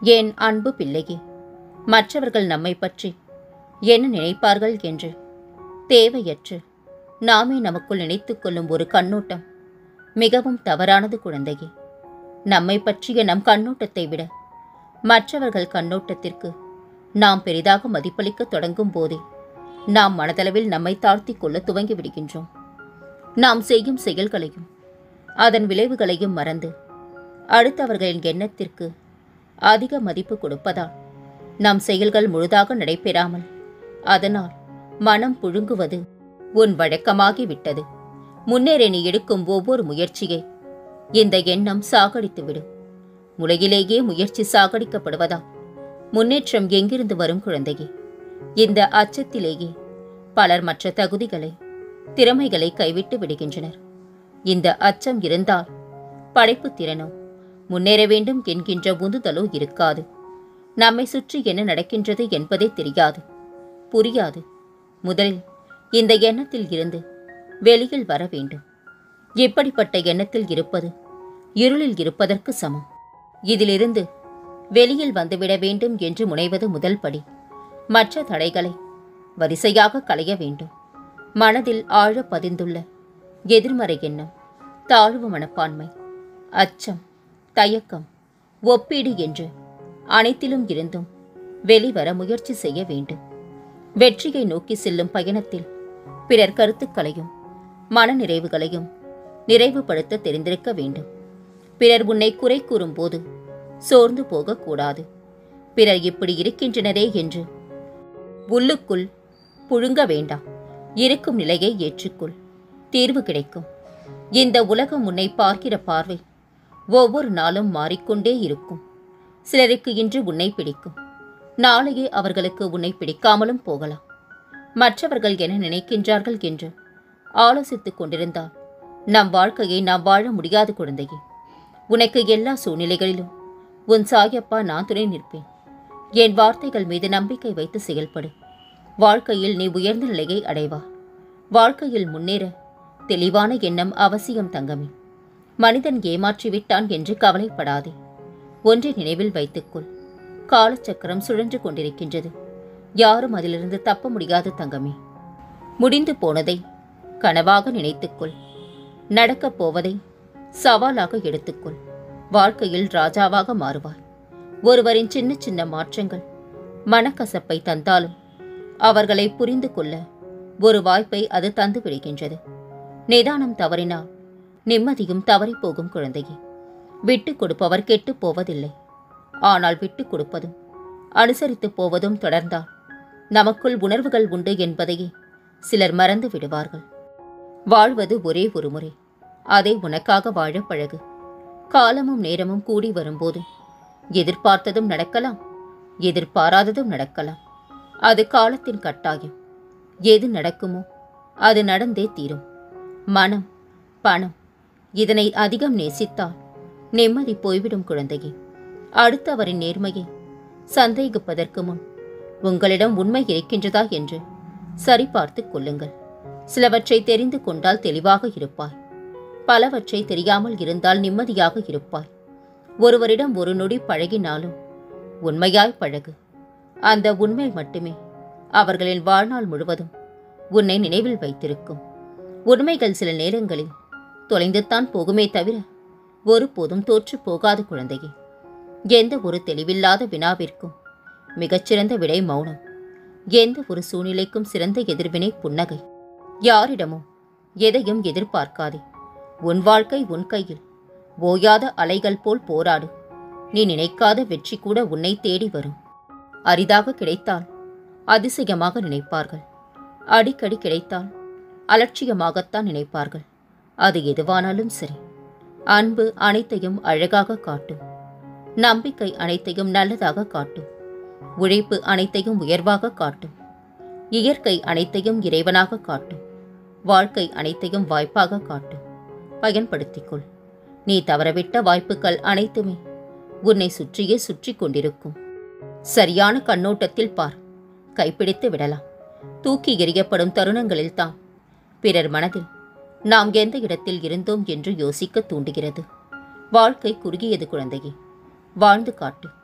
என் அன்பு பிள்ளையே மற்றவர்கள் நம்மை பற்றி என்ன நினைப்பார்கள் என்று தேவையற்று நாமே நமக்குள் நினைத்துக் கொள்ளும் ஒரு கண்ணோட்டம் மிகவும் தவறானது குழந்தையே நம்மை பற்றிய நம் கண்ணோட்டத்தை விட மற்றவர்கள் கண்ணோட்டத்திற்கு நாம் பெரிதாக மதிப்பளிக்க தொடங்கும் போதே நாம் மனதளவில் நம்மை தாழ்த்திக் கொள்ள துவங்கி விடுகின்றோம் நாம் செய்யும் செயல்களையும் அதன் விளைவுகளையும் மறந்து அடுத்தவர்களின் எண்ணத்திற்கு அதிக மதிப்பு கொடுப்பதால் நம் செயல்கள் முழுதாக நடைபெறாமல் அதனால் மனம் புழுங்குவது உன் வழக்கமாகி விட்டது முன்னேற நீ எடுக்கும் ஒவ்வொரு முயற்சியை இந்த எண்ணம் சாகடித்துவிடும் முளையிலேயே முயற்சி சாகடிக்கப்படுவதால் முன்னேற்றம் எங்கிருந்து வரும் குழந்தையே இந்த அச்சத்திலேயே பலர் மற்ற தகுதிகளை திறமைகளை கைவிட்டு விடுகின்றனர் இந்த அச்சம் இருந்தால் படைப்பு திறனோ முன்னேற வேண்டும் என்கின்ற உந்துதலோ இருக்காது நம்மை சுற்றி என்ன நடக்கின்றது என்பதே தெரியாது புரியாது முதலில் இந்த எண்ணத்தில் இருந்து வெளியில் வர வேண்டும் இப்படிப்பட்ட எண்ணத்தில் இருப்பது இருளில் இருப்பதற்கு சமம் இதிலிருந்து வெளியில் வந்துவிட வேண்டும் என்று முனைவது முதல் படி மற்ற தடைகளை வரிசையாக களைய வேண்டும் மனதில் ஆழ பதிந்துள்ள எதிர்மறை எண்ணம் தாழ்வு மனப்பான்மை அச்சம் தயக்கம் ஒப்பீடு என்று அனைத்திலும் இருந்தும் வெளிவர முயற்சி செய்ய வேண்டும் வெற்றியை நோக்கி செல்லும் பயணத்தில் பிறர் கருத்துக்களையும் மனநிறைவுகளையும் நிறைவுபடுத்த தெரிந்திருக்க வேண்டும் பிறர் உன்னை குறை கூறும்போது சோர்ந்து போகக்கூடாது பிறர் இப்படி இருக்கின்றனரே என்று உள்ளுக்குள் புழுங்க வேண்டாம் இருக்கும் நிலையை ஏற்றுக்கொள் தீர்வு கிடைக்கும் இந்த உலகம் உன்னை பார்க்கிற பார்வை ஒவ்வொரு நாளும் மாறிக்கொண்டே இருக்கும் சிலருக்கு இன்று உன்னை பிடிக்கும் நாளையே அவர்களுக்கு உன்னை பிடிக்காமலும் போகலாம் மற்றவர்கள் என்ன நினைக்கின்றார்கள் என்று ஆலோசித்துக் கொண்டிருந்தால் நம் வாழ்க்கையை நாம் வாழ முடியாது குழந்தையே உனக்கு எல்லா சூழ்நிலைகளிலும் உன் சாயப்பா நான் துணை நிற்பேன் என் வார்த்தைகள் மீது நம்பிக்கை வைத்து செயல்படு வாழ்க்கையில் நீ உயர்ந்த நிலையை அடைவா வாழ்க்கையில் முன்னேற தெளிவான எண்ணம் அவசியம் தங்கமே மனிதன் ஏமாற்றி விட்டான் என்று கவலைப்படாதே ஒன்றை நினைவில் வைத்துக்கொள் காலச்சக்கரம் சுழன்று கொண்டிருக்கின்றது யாரும் அதிலிருந்து தப்ப முடியாது தங்கமே முடிந்து போனதை கனவாக நினைத்துக்கொள் நடக்கப் போவதை சவாலாக எடுத்துக்கொள் வாழ்க்கையில் ராஜாவாக மாறுவாய் ஒருவரின் சின்ன சின்ன மாற்றங்கள் மனக்கசப்பை தந்தாலும் அவர்களை புரிந்து கொள்ள ஒரு வாய்ப்பை அது தந்து விடுகின்றது நிதானம் தவறினால் நிம்மதியும் தவறிப் போகும் குழந்தையே விட்டுக் கொடுப்பவர் கெட்டுப் போவதில்லை ஆனால் விட்டுக் கொடுப்பதும் அனுசரித்து போவதும் தொடர்ந்தால் நமக்குள் உணர்வுகள் உண்டு என்பதையே சிலர் மறந்து விடுவார்கள் வாழ்வது ஒரே ஒரு முறை அதை உனக்காக வாழ பழகு காலமும் நேரமும் கூடி வரும்போது எதிர்பார்த்ததும் நடக்கலாம் எதிர்பாராததும் நடக்கலாம் அது காலத்தின் கட்டாயம் எது நடக்குமோ அது நடந்தே தீரும் மனம் பணம் இதனை அதிகம் நேசித்தால் நிம்மதி போய்விடும் குழந்தையே அடுத்தவரின் நேர்மையை சந்தேகிப்பதற்கு முன் உங்களிடம் உண்மை இருக்கின்றதா என்று சரிபார்த்துக் கொள்ளுங்கள் சிலவற்றை தெரிந்து கொண்டால் தெளிவாக இருப்பாய் பலவற்றை தெரியாமல் இருந்தால் நிம்மதியாக இருப்பாய் ஒருவரிடம் ஒரு நொடி பழகினாலும் உண்மையாய் பழகு அந்த உண்மை மட்டுமே அவர்களின் வாழ்நாள் முழுவதும் உன்னை நினைவில் வைத்திருக்கும் உண்மைகள் சில நேரங்களில் தொலைந்துத்தான் போகுமே தவிர ஒருபோதும் தோற்று போகாது குழந்தையே எந்த ஒரு தெளிவில்லாத வினாவிற்கும் மிகச்சிறந்த விடை மௌனம் எந்த ஒரு சூழ்நிலைக்கும் சிறந்த எதிர்வினை புன்னகை யாரிடமும் எதையும் எதிர்பார்க்காதே உன் வாழ்க்கை உன் கையில் ஓயாத அலைகள் போல் போராடு நீ நினைக்காத வெற்றி கூட உன்னை தேடி வரும் அரிதாக கிடைத்தால் அதிசயமாக நினைப்பார்கள் அடிக்கடி கிடைத்தால் அலட்சியமாகத்தான் நினைப்பார்கள் அது எதுவானாலும் சரி அன்பு அனைத்தையும் அழகாக காட்டும் நம்பிக்கை அனைத்தையும் நல்லதாக காட்டும் உழைப்பு அனைத்தையும் உயர்வாக காட்டும் இயற்கை அனைத்தையும் இறைவனாக காட்டும் வாழ்க்கை அனைத்தையும் வாய்ப்பாக காட்டும் பயன்படுத்திக்கொள் நீ தவறவிட்ட வாய்ப்புகள் அனைத்துமே உன்னை சுற்றியே சுற்றி கொண்டிருக்கும் சரியான கண்ணோட்டத்தில் பார் கைப்பிடித்து விடலாம் தூக்கி எறியப்படும் தருணங்களில்தான் பிறர் மனதில் நாம் எந்த இடத்தில் இருந்தோம் என்று யோசிக்க தூண்டுகிறது வாழ்க்கை குறுகியது குழந்தையே வாழ்ந்து காட்டு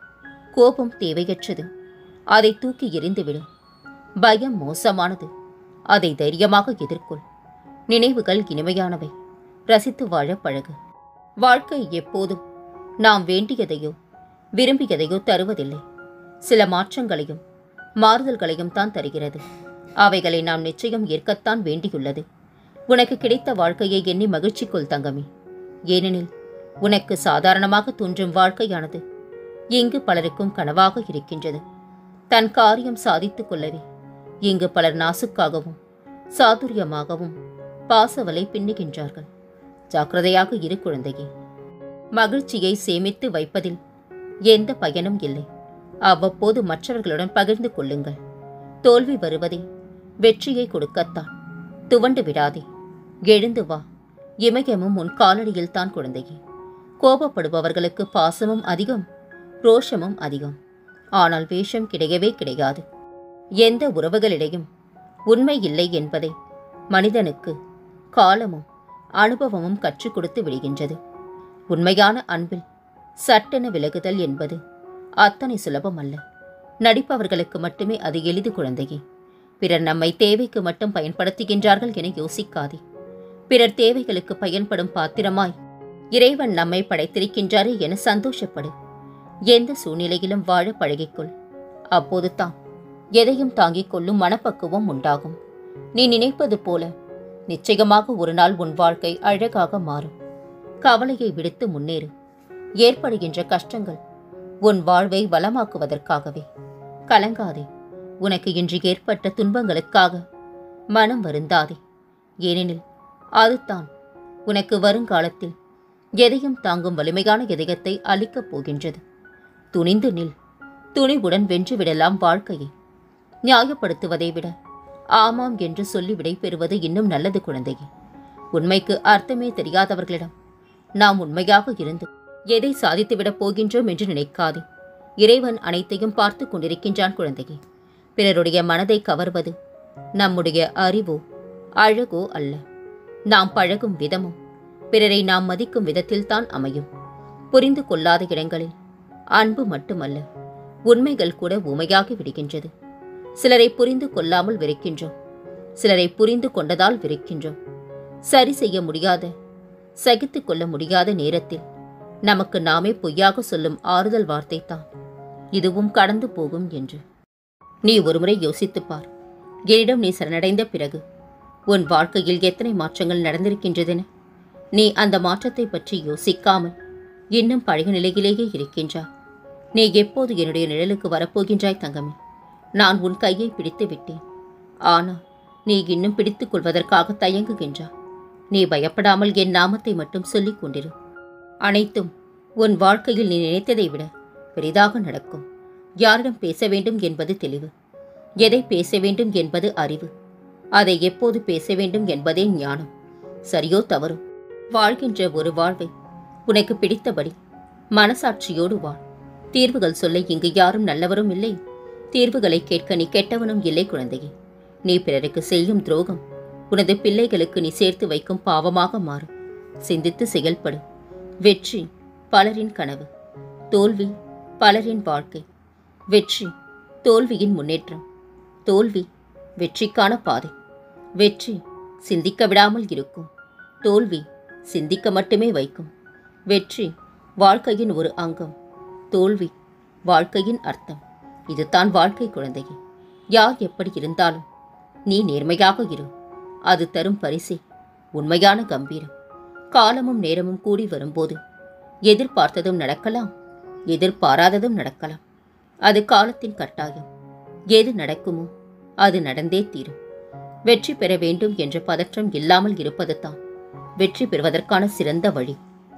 கோபம் தேவையற்றது அதை தூக்கி எறிந்துவிடு பயம் மோசமானது அதை தைரியமாக எதிர்கொள் நினைவுகள் இனிமையானவை ரசித்து வாழ பழகு வாழ்க்கை எப்போதும் நாம் வேண்டியதையோ விரும்பியதையோ தருவதில்லை சில மாற்றங்களையும் மாறுதல்களையும் தான் தருகிறது அவைகளை நாம் நிச்சயம் ஏற்கத்தான் வேண்டியுள்ளது உனக்கு கிடைத்த வாழ்க்கையை எண்ணி மகிழ்ச்சி கொள் தங்கமே ஏனெனில் உனக்கு சாதாரணமாக தோன்றும் வாழ்க்கையானது இங்கு பலருக்கும் கனவாக இருக்கின்றது தன் காரியம் சாதித்துக் கொள்ளவே இங்கு பலர் நாசுக்காகவும் சாதுரியமாகவும் பாசவலை பின்னுகின்றார்கள் ஜாக்கிரதையாக இரு குழந்தையே மகிழ்ச்சியை சேமித்து வைப்பதில் எந்த பயனும் இல்லை அவ்வப்போது மற்றவர்களுடன் பகிர்ந்து கொள்ளுங்கள் தோல்வி வருவதே வெற்றியை கொடுக்கத்தான் துவண்டு விடாதே எழுந்து வா இமயமும் உன் காலடியில் தான் குழந்தையே கோபப்படுபவர்களுக்கு பாசமும் அதிகம் ரோஷமும் அதிகம் ஆனால் வேஷம் கிடையவே கிடையாது எந்த உறவுகளிடையும் உண்மை இல்லை என்பதை மனிதனுக்கு காலமும் அனுபவமும் கற்றுக் கொடுத்து விடுகின்றது உண்மையான அன்பில் சட்டென விலகுதல் என்பது அத்தனை சுலபம் அல்ல நடிப்பவர்களுக்கு மட்டுமே அது எளிது குழந்தையே பிறர் நம்மை தேவைக்கு மட்டும் பயன்படுத்துகின்றார்கள் என யோசிக்காதே பிறர் தேவைகளுக்கு பயன்படும் பாத்திரமாய் இறைவன் நம்மை படைத்திருக்கின்றாரே என சந்தோஷப்படு எந்த சூழ்நிலையிலும் வாழ பழகிக்கொள் அப்போது தான் எதையும் தாங்கிக் கொள்ளும் மனப்பக்குவம் உண்டாகும் நீ நினைப்பது போல நிச்சயமாக ஒரு நாள் உன் வாழ்க்கை அழகாக மாறும் கவலையை விடுத்து முன்னேறு ஏற்படுகின்ற கஷ்டங்கள் உன் வாழ்வை வளமாக்குவதற்காகவே கலங்காதே உனக்கு இன்று ஏற்பட்ட துன்பங்களுக்காக மனம் வருந்தாதே ஏனெனில் அதுதான் உனக்கு வருங்காலத்தில் எதையும் தாங்கும் வலிமையான இதயத்தை அளிக்கப் போகின்றது துணிந்து நில் துணிவுடன் வென்றுவிடலாம் வாழ்க்கையை நியாயப்படுத்துவதை விட ஆமாம் என்று சொல்லி விடை பெறுவது இன்னும் நல்லது குழந்தையே உண்மைக்கு அர்த்தமே தெரியாதவர்களிடம் நாம் உண்மையாக இருந்து எதை சாதித்துவிடப் போகின்றோம் என்று நினைக்காதே இறைவன் அனைத்தையும் பார்த்து கொண்டிருக்கின்றான் குழந்தையே பிறருடைய மனதை கவர்வது நம்முடைய அறிவோ அழகோ அல்ல நாம் பழகும் விதமும் பிறரை நாம் மதிக்கும் விதத்தில்தான் அமையும் புரிந்து கொள்ளாத இடங்களில் அன்பு மட்டுமல்ல உண்மைகள் கூட உமையாகி விடுகின்றது சிலரை புரிந்து கொள்ளாமல் வெறுக்கின்றோம் சிலரை புரிந்து கொண்டதால் வெறுக்கின்றோம் சரி செய்ய முடியாத சகித்துக் கொள்ள முடியாத நேரத்தில் நமக்கு நாமே பொய்யாக சொல்லும் ஆறுதல் வார்த்தை தான் இதுவும் கடந்து போகும் என்று நீ ஒருமுறை யோசித்துப் பார் என்னிடம் நீ சரணடைந்த பிறகு உன் வாழ்க்கையில் எத்தனை மாற்றங்கள் நடந்திருக்கின்றதென நீ அந்த மாற்றத்தை பற்றி யோசிக்காமல் இன்னும் பழைய நிலையிலேயே இருக்கின்றாய் நீ எப்போது என்னுடைய நிழலுக்கு வரப்போகின்றாய் தங்கமே நான் உன் கையை பிடித்து விட்டேன் ஆனால் நீ இன்னும் பிடித்துக் கொள்வதற்காக தயங்குகின்றாய் நீ பயப்படாமல் என் நாமத்தை மட்டும் சொல்லிக் கொண்டிரு அனைத்தும் உன் வாழ்க்கையில் நீ நினைத்ததை விட பெரிதாக நடக்கும் யாரிடம் பேச வேண்டும் என்பது தெளிவு எதை பேச வேண்டும் என்பது அறிவு அதை எப்போது பேச வேண்டும் என்பதே ஞானம் சரியோ தவறோ வாழ்கின்ற ஒரு வாழ்வை உனக்கு பிடித்தபடி மனசாட்சியோடு வாழ் தீர்வுகள் சொல்ல இங்கு யாரும் நல்லவரும் இல்லை தீர்வுகளை கேட்க நீ கெட்டவனும் இல்லை குழந்தையே நீ பிறருக்கு செய்யும் துரோகம் உனது பிள்ளைகளுக்கு நீ சேர்த்து வைக்கும் பாவமாக மாறும் சிந்தித்து செயல்படு வெற்றி பலரின் கனவு தோல்வி பலரின் வாழ்க்கை வெற்றி தோல்வியின் முன்னேற்றம் தோல்வி வெற்றிக்கான பாதை வெற்றி சிந்திக்க விடாமல் இருக்கும் தோல்வி சிந்திக்க மட்டுமே வைக்கும் வெற்றி வாழ்க்கையின் ஒரு அங்கம் தோல்வி வாழ்க்கையின் அர்த்தம் இதுதான் வாழ்க்கை குழந்தையே யார் எப்படி இருந்தாலும் நீ நேர்மையாக இரு அது தரும் பரிசே உண்மையான கம்பீரம் காலமும் நேரமும் கூடி வரும்போது எதிர்பார்த்ததும் நடக்கலாம் எதிர்பாராததும் நடக்கலாம் அது காலத்தின் கட்டாயம் எது நடக்குமோ அது நடந்தே தீரும் வெற்றி பெற வேண்டும் என்ற பதற்றம் இல்லாமல் இருப்பது தான் வெற்றி பெறுவதற்கான சிறந்த வழி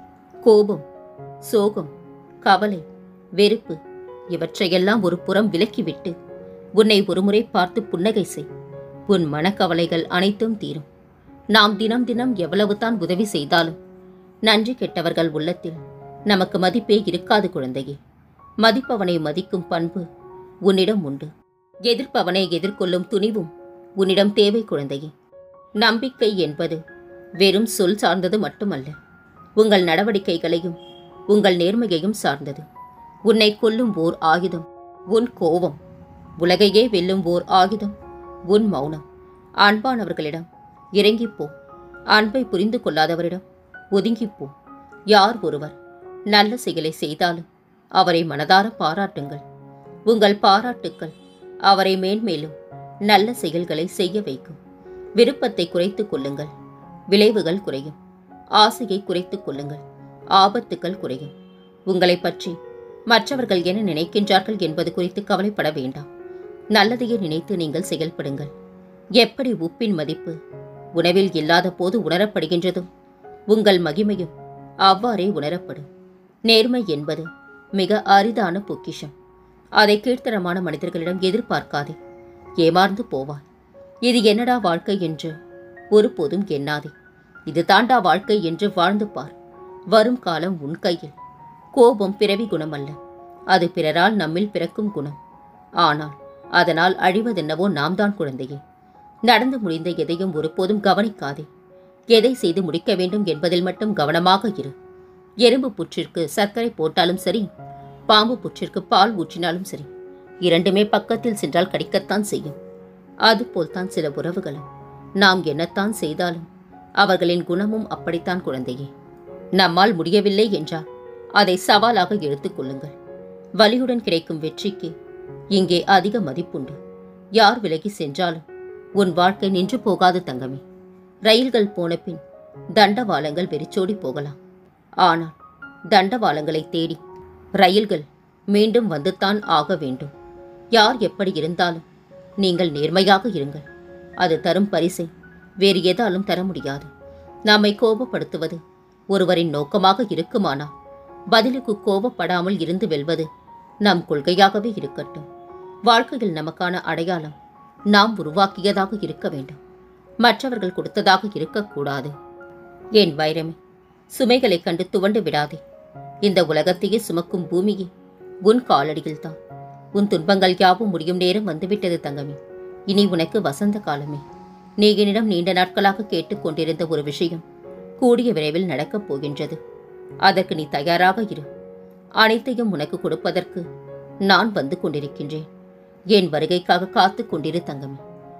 கோபம் சோகம் கவலை வெறுப்பு இவற்றையெல்லாம் ஒரு புறம் விலக்கிவிட்டு உன்னை ஒருமுறை பார்த்து புன்னகை செய் உன் மனக்கவலைகள் அனைத்தும் தீரும் நாம் தினம் தினம் எவ்வளவுதான் உதவி செய்தாலும் நன்றி கெட்டவர்கள் உள்ளத்தில் நமக்கு மதிப்பே இருக்காது குழந்தையே மதிப்பவனை மதிக்கும் பண்பு உன்னிடம் உண்டு எதிர்ப்பவனை எதிர்கொள்ளும் துணிவும் உன்னிடம் தேவை குழந்தையே நம்பிக்கை என்பது வெறும் சொல் சார்ந்தது மட்டுமல்ல உங்கள் நடவடிக்கைகளையும் உங்கள் நேர்மையையும் சார்ந்தது உன்னை கொல்லும் ஓர் ஆயுதம் உன் கோபம் உலகையே வெல்லும் ஓர் ஆயுதம் உன் மௌனம் அன்பானவர்களிடம் இறங்கிப் போ அன்பை புரிந்து கொள்ளாதவரிடம் ஒதுங்கிப் போ யார் ஒருவர் நல்ல செயலை செய்தாலும் அவரை மனதார பாராட்டுங்கள் உங்கள் பாராட்டுக்கள் அவரை மேன்மேலும் நல்ல செயல்களை செய்ய வைக்கும் விருப்பத்தை குறைத்துக் கொள்ளுங்கள் விளைவுகள் குறையும் ஆசையை குறைத்துக் கொள்ளுங்கள் ஆபத்துக்கள் குறையும் உங்களை பற்றி மற்றவர்கள் என்ன நினைக்கின்றார்கள் என்பது குறித்து கவலைப்பட வேண்டாம் நல்லதையே நினைத்து நீங்கள் செயல்படுங்கள் எப்படி உப்பின் மதிப்பு உணவில் இல்லாத போது உணரப்படுகின்றதோ உங்கள் மகிமையும் அவ்வாறே உணரப்படும் நேர்மை என்பது மிக அரிதான பொக்கிஷம் அதை கீழ்த்தரமான மனிதர்களிடம் எதிர்பார்க்காதே ஏமாந்து போவாய் இது என்னடா வாழ்க்கை என்று ஒருபோதும் எண்ணாதே இது தாண்டா வாழ்க்கை என்று வாழ்ந்து பார் வரும் காலம் உன் கையில் கோபம் பிறவி குணமல்ல அது பிறரால் நம்மில் பிறக்கும் குணம் ஆனால் அதனால் அழிவதென்னவோ நாம் தான் குழந்தையே நடந்து முடிந்த எதையும் ஒருபோதும் கவனிக்காதே எதை செய்து முடிக்க வேண்டும் என்பதில் மட்டும் கவனமாக இரு எறும்பு புற்றிற்கு சர்க்கரை போட்டாலும் சரி பாம்பு புற்றிற்கு பால் ஊற்றினாலும் சரி இரண்டுமே பக்கத்தில் சென்றால் கடிக்கத்தான் செய்யும் அதுபோல்தான் சில உறவுகளும் நாம் என்னத்தான் செய்தாலும் அவர்களின் குணமும் அப்படித்தான் குழந்தையே நம்மால் முடியவில்லை என்றால் அதை சவாலாக எடுத்துக் கொள்ளுங்கள் வலியுடன் கிடைக்கும் வெற்றிக்கு இங்கே அதிக மதிப்புண்டு யார் விலகி சென்றாலும் உன் வாழ்க்கை நின்று போகாது தங்கமே ரயில்கள் போன பின் தண்டவாளங்கள் வெறிச்சோடி போகலாம் ஆனால் தண்டவாளங்களை தேடி ரயில்கள் மீண்டும் வந்துத்தான் ஆக வேண்டும் யார் எப்படி இருந்தாலும் நீங்கள் நேர்மையாக இருங்கள் அது தரும் பரிசை வேறு எதாலும் தர முடியாது நம்மை கோபப்படுத்துவது ஒருவரின் நோக்கமாக இருக்குமானால் பதிலுக்கு கோபப்படாமல் இருந்து வெல்வது நம் கொள்கையாகவே இருக்கட்டும் வாழ்க்கையில் நமக்கான அடையாளம் நாம் உருவாக்கியதாக இருக்க வேண்டும் மற்றவர்கள் கொடுத்ததாக இருக்கக்கூடாது என் வைரமே சுமைகளைக் கண்டு துவண்டு விடாதே இந்த உலகத்தையே சுமக்கும் பூமியே உன் காலடியில்தான் உன் துன்பங்கள் யாவும் முடியும் நேரம் வந்துவிட்டது தங்கமே இனி உனக்கு வசந்த காலமே நீ என்னிடம் நீண்ட நாட்களாக கேட்டுக்கொண்டிருந்த ஒரு விஷயம் கூடிய விரைவில் நடக்கப் போகின்றது அதற்கு நீ தயாராக இரு அனைத்தையும் உனக்கு கொடுப்பதற்கு நான் வந்து கொண்டிருக்கின்றேன் என் வருகைக்காக காத்து கொண்டிரு தங்கமே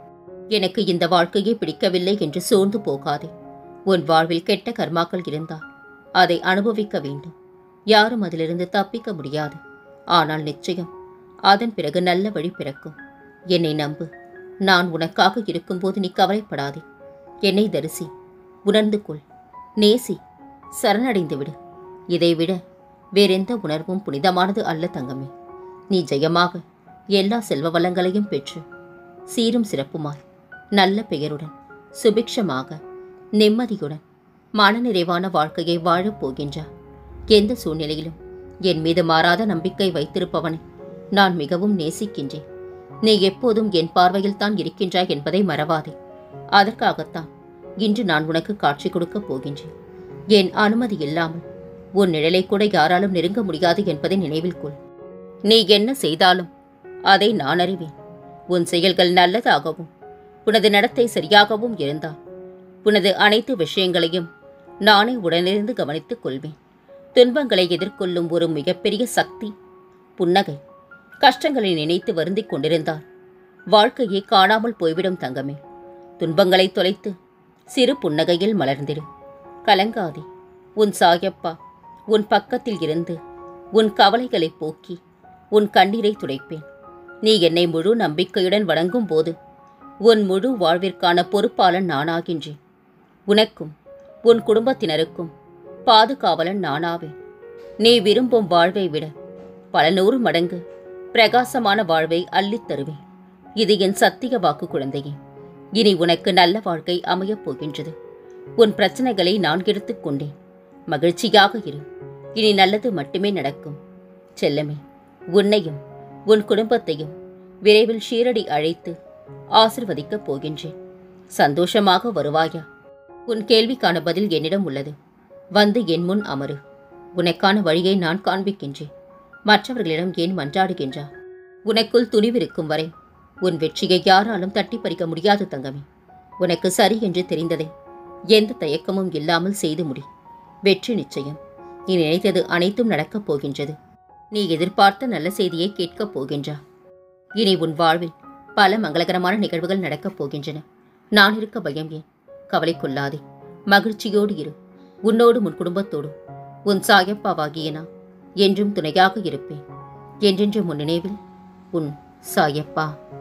எனக்கு இந்த வாழ்க்கையே பிடிக்கவில்லை என்று சோர்ந்து போகாதே உன் வாழ்வில் கெட்ட கர்மாக்கள் இருந்தால் அதை அனுபவிக்க வேண்டும் யாரும் அதிலிருந்து தப்பிக்க முடியாது ஆனால் நிச்சயம் அதன் பிறகு நல்ல வழி பிறக்கும் என்னை நம்பு நான் உனக்காக இருக்கும்போது நீ கவலைப்படாதே என்னை தரிசி உணர்ந்து கொள் நேசி சரணடைந்து விடு இதைவிட வேறெந்த உணர்வும் புனிதமானது அல்ல தங்கமே நீ ஜெயமாக எல்லா செல்வ வளங்களையும் பெற்று சீரும் சிறப்புமாய் நல்ல பெயருடன் சுபிக்ஷமாக நிம்மதியுடன் மனநிறைவான வாழ்க்கையை வாழப் போகின்றார் எந்த சூழ்நிலையிலும் என் மீது மாறாத நம்பிக்கை வைத்திருப்பவனை நான் மிகவும் நேசிக்கின்றேன் நீ எப்போதும் என் பார்வையில் தான் இருக்கின்றாய் என்பதை மறவாதே அதற்காகத்தான் இன்று நான் உனக்கு காட்சி கொடுக்கப் போகின்றேன் என் அனுமதி இல்லாமல் உன் நிழலை கூட யாராலும் நெருங்க முடியாது என்பதை நினைவில் கொள் நீ என்ன செய்தாலும் அதை நான் அறிவேன் உன் செயல்கள் நல்லதாகவும் உனது நடத்தை சரியாகவும் இருந்தால் உனது அனைத்து விஷயங்களையும் நானே உடனிருந்து கவனித்துக் கொள்வேன் துன்பங்களை எதிர்கொள்ளும் ஒரு மிகப்பெரிய சக்தி புன்னகை கஷ்டங்களை நினைத்து வருந்திக் கொண்டிருந்தால் வாழ்க்கையே காணாமல் போய்விடும் தங்கமே துன்பங்களை தொலைத்து சிறு புன்னகையில் மலர்ந்திடு கலங்காதே உன் சாயப்பா உன் பக்கத்தில் இருந்து உன் கவலைகளை போக்கி உன் கண்ணீரை துடைப்பேன் நீ என்னை முழு நம்பிக்கையுடன் வணங்கும் போது உன் முழு வாழ்விற்கான பொறுப்பாளன் நானாகின்றேன் உனக்கும் உன் குடும்பத்தினருக்கும் பாதுகாவலன் நானாவேன் நீ விரும்பும் வாழ்வை விட பல நூறு மடங்கு பிரகாசமான வாழ்வை அள்ளித் தருவேன் இது என் சத்திய வாக்கு குழந்தையே இனி உனக்கு நல்ல வாழ்க்கை அமையப் போகின்றது உன் பிரச்சனைகளை நான் எடுத்துக்கொண்டேன் மகிழ்ச்சியாக இரு இனி நல்லது மட்டுமே நடக்கும் செல்லமே உன்னையும் உன் குடும்பத்தையும் விரைவில் ஷீரடி அழைத்து ஆசிர்வதிக்கப் போகின்றேன் சந்தோஷமாக வருவாயா உன் கேள்விக்கான பதில் என்னிடம் உள்ளது வந்து என் முன் அமரு உனக்கான வழியை நான் காண்பிக்கின்றேன் மற்றவர்களிடம் ஏன் மன்றாடுகின்றா உனக்குள் துணிவிருக்கும் வரை உன் வெற்றியை யாராலும் தட்டி பறிக்க முடியாது தங்கமே உனக்கு சரி என்று தெரிந்ததை எந்த தயக்கமும் இல்லாமல் செய்து முடி வெற்றி நிச்சயம் நீ நினைத்தது அனைத்தும் நடக்கப் போகின்றது நீ எதிர்பார்த்த நல்ல செய்தியை கேட்கப் போகின்றா இனி உன் வாழ்வில் பல மங்களகரமான நிகழ்வுகள் நடக்கப் போகின்றன நான் இருக்க பயம் ஏன் கவலை கொள்ளாதே மகிழ்ச்சியோடு இரு உன்னோடும் உன் குடும்பத்தோடும் உன் சாயப்பாவாகிய நான் என்றும் துணையாக இருப்பேன் என்றென்றும் உன் நினைவில் உன் சாயப்பா